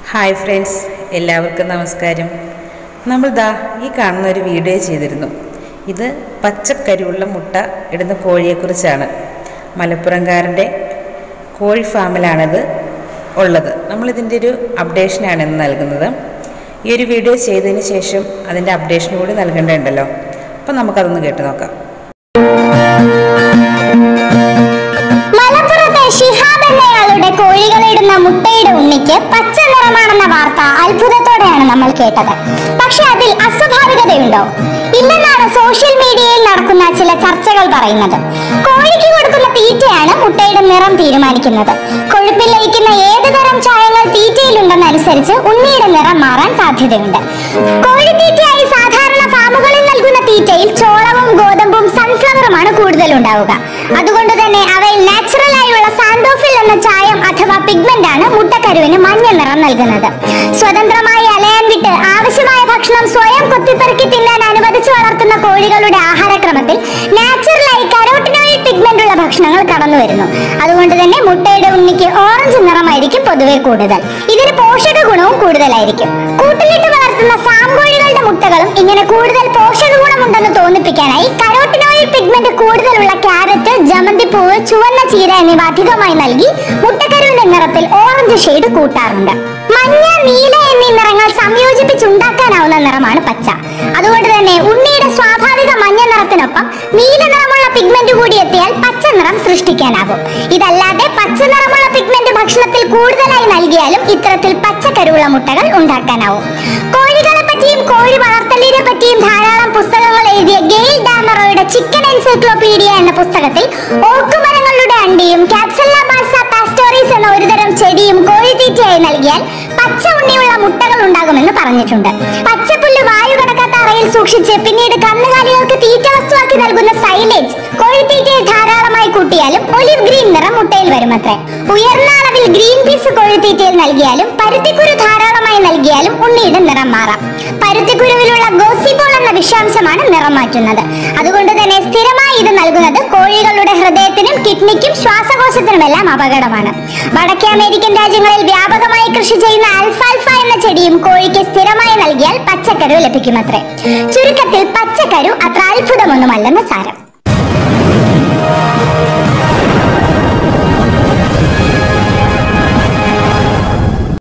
hi friends എല്ലാവർക്കും നമസ്കാരം നമ്മൾ ദാ ഈ കാണുന്ന ഒരു വീഡിയോ ചെയ്തിരുന്നു ഇത് പച്ചക്കരുവുള്ള മുട്ട ഇടുന്ന കോഴിയെക്കുറിച്ചാണ് മലപ്പുറംകാരൻ്റെ കോഴി ഫാമിലാണിത് ഉള്ളത് നമ്മളിതിൻ്റെ ഒരു അപ്ഡേഷനാണ് ഇന്ന് നൽകുന്നത് ഈ ഒരു വീഡിയോ ചെയ്തതിന് ശേഷം അതിൻ്റെ അപ്ഡേഷൻ കൂടി നൽകേണ്ടതുണ്ടല്ലോ അപ്പം നമുക്കതൊന്ന് കേട്ട് നോക്കാം മലപ്പുറത്തെ ഷിഹാബ് എന്നയാളുടെ കോഴികളിടുന്ന മുട്ടയുടെ ഉണ്ണിക്ക് പച്ച നിറമാണെന്ന വാർത്ത അത്ഭുതത്തോടെയാണ് നമ്മൾ കേട്ടത് പക്ഷെ അതിൽ അസ്വാഭാവികതയുണ്ടോ ഇല്ലെന്നാണ് സോഷ്യൽ മീഡിയയിൽ നടക്കുന്ന ചില ചർച്ചകൾ പറയുന്നത് കോഴിക്ക് കൊടുക്കുന്ന തീറ്റയാണ് മുട്ടയുടെ നിറം തീരുമാനിക്കുന്നത് കൊഴുപ്പിൽ ലയിക്കുന്ന ഏത് തരം ചായങ്ങൾ തീറ്റയിലുണ്ടെന്നനുസരിച്ച് ഉണ്ണിയുടെ നിറം മാറാൻ സാധ്യതയുണ്ട് കോഴിത്തീറ്റയായി സാധാരണ ഫാമുകളിൽ നൽകുന്ന തീറ്റയിൽ ചോളവും ഗോതമ്പും സൺഫ്ലവറുമാണ് കൂടുതൽ ഉണ്ടാവുക അതുകൊണ്ട് തന്നെ അവയിൽ നാച്ചുറൽ ആയുള്ള സാന്തോഫിൽ എന്ന ചായം അഥവാ പിഗ്മെന്റ് ആണ് മുട്ടക്കരുവിന് മഞ്ഞ നിറം നൽകുന്നത് സ്വതന്ത്രമായി അലയാൻ വിട്ട് ആവശ്യമായ ഭക്ഷണം സ്വയം കൊത്തിപ്പെറുക്കി തിന്നാൻ അനുവദിച്ചു വളർത്തുന്ന കോഴികളുടെ ആഹാരക്രമത്തിൽ നാച്ചുറലായി കരോട്ടിനോയിഡ് പിഗ്മെന്റ് ഉള്ള ഭക്ഷണങ്ങൾ കടന്നു വരുന്നു അതുകൊണ്ട് തന്നെ മുട്ടയുടെ ഉണ്ണിക്ക് ഓറഞ്ച് നിറമായിരിക്കും പൊതുവെ കൂടുതൽ ഇതിന് പോഷക ഗുണവും കൂടുതലായിരിക്കും കൂട്ടിലിട്ട് വളർത്തുന്ന ഫാം കോഴികളുടെ മുട്ടകളും ഇങ്ങനെ കൂടുതൽ പോഷക ഗുണമുണ്ടെന്ന് തോന്നിപ്പിക്കാനായി കരോട്ടിനോയിഡ് പിഗ്മെന്റ് കൂടുതലുള്ള ക്യാരറ്റ് ജമന്തിപ്പൂവ് ചുവന്ന ചീര എന്നിവ അധികമായി നൽകി മുട്ടക്കരുവിന്റെ നിറത്തിൽ ഓറഞ്ച് ഷെയ്ഡ് കൂട്ടാറുണ്ട് മഞ്ഞ നീല എന്നീ നിറങ്ങൾ സംയോജിപ്പിച്ചുണ്ടാക്കാനാവുന്ന നിറമാണ് പച്ച അതുകൊണ്ട് തന്നെ ഉണ്ണിയുടെ സ്വാഭാവിക മഞ്ഞ നിറത്തിനൊപ്പം നീല നിറമുള്ള പിഗ്മെന്റ് കൂടി എത്തിയാൽ പച്ച നിറം സൃഷ്ടിക്കാനാകും ഇതല്ലാതെ പച്ച നിറമുള്ള പിഗ്മെന്റ് ഭക്ഷണത്തിൽ കൂടുതലായി നൽകിയാലും ഇത്തരത്തിൽ പച്ചക്കരുവുള്ള മുട്ടകൾ ഉണ്ടാക്കാനാവും കോഴികളെ പറ്റിയും കോഴി വളർത്തലിനെ പറ്റിയും ധാരാളം പുസ്തകങ്ങൾ എഴുതിയ ഗെയിൽ ഡാമറോയുടെ ചിക്കൻ എൻസൈക്ലോപീഡിയ എന്ന പുസ്തകത്തിൽ ഓക്കുമരങ്ങളുടെ അണ്ടിയും കാപ്സല്ല ബാർസ പാസ്റ്റോറീസ് എന്ന ഒരുതരം ചെടിയും കോഴിത്തീറ്റയായി നൽകിയാൽ പച്ച ഉണ്ണിയുള്ള മുട്ടകൾ ഉണ്ടാകുമെന്ന് പറഞ്ഞിട്ടുണ്ട് പച്ചപ്പുല്ല് വായു കടക്കാത്ത അറയിൽ സൂക്ഷിച്ച് പിന്നീട് കന്നുകാലികൾക്ക് തീറ്റ വസ്തുവാക്കി നൽകുന്ന സൈലേജ് കോഴിത്തീറ്റയിൽ ധാരാളമായി കൂട്ടിയാലും ഒലിവ് ഗ്രീൻ നിറം മുട്ടയിൽ വരുമത്രേ ഉയർന്ന അളവിൽ ഗ്രീൻ പീസ് കോഴിത്തീറ്റയിൽ നൽകിയാലും പരുത്തിക്കുരു ധാരാളമായി നൽകിയാലും ഉണ്ണിയുടെ നിറം മാറാം പരുത്തിക്കുരുവിലുള്ള ഗോസിബോൾ എന്ന വിഷാംശമാണ് നിറം മാറ്റുന്നത് അതുകൊണ്ട് തന്നെ സ്ഥിരമായി ഇത് നൽകുന്നത് കോഴികളുടെ ഹൃദയത്തിനും കിഡ്നിക്കും ശ്വാസകോശത്തിനുമെല്ലാം അപകടമാണ് വടക്കേ അമേരിക്കൻ രാജ്യങ്ങളിൽ വ്യാപകമായി കൃഷി ചെയ്യുന്ന അൽഫാൽഫ എന്ന ചെടിയും കോഴിക്ക് സ്ഥിരമായി നൽകിയാൽ പച്ചക്കരു ലഭിക്കുമത്രേ ചുരുക്കത്തിൽ പച്ചക്കരു അത്ര അത്ഭുതമൊന്നുമല്ലെന്ന് സാരം